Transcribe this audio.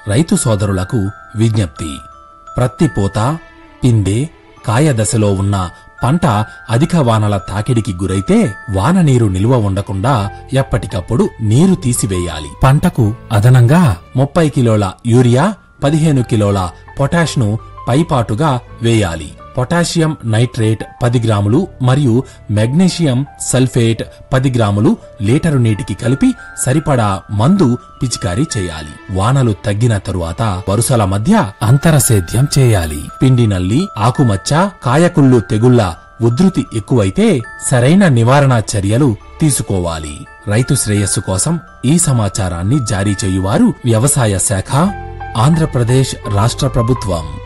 రైతు సోదరులకు విజ్ఞప్తి ప్రత్తి పూత పిందె కాయ దశలో ఉన్న పంట అధిక వానల తాకిడికి గురైతే వాన నీరు నిల్వ ఉండకుండా ఎప్పటికప్పుడు నీరు తీసివేయాలి పంటకు అదనంగా ముప్పై కిలోల యూరియా పదిహేను కిలోల పొటాష్ను పైపాటుగా వేయాలి పొటాషియం నైట్రేట్ పది గ్రాములు మరియు మెగ్నీషియం సల్ఫేట్ పది గ్రాములు లీటరు నీటికి కలిపి సరిపడా మందు పిచికారీ చేయాలి వానలు తగ్గిన తరువాత వరుసల మధ్య అంతర సేద్యం చేయాలి పిండి నల్లి ఆకుమచ్చ కాయకుళ్ళు తెగుళ్ల ఉధృతి ఎక్కువైతే సరైన నివారణ చర్యలు తీసుకోవాలి రైతు శ్రేయస్సు కోసం ఈ సమాచారాన్ని జారీ చేయువారు వ్యవసాయ శాఖ ఆంధ్రప్రదేశ్ రాష్ట్ర ప్రభుత్వం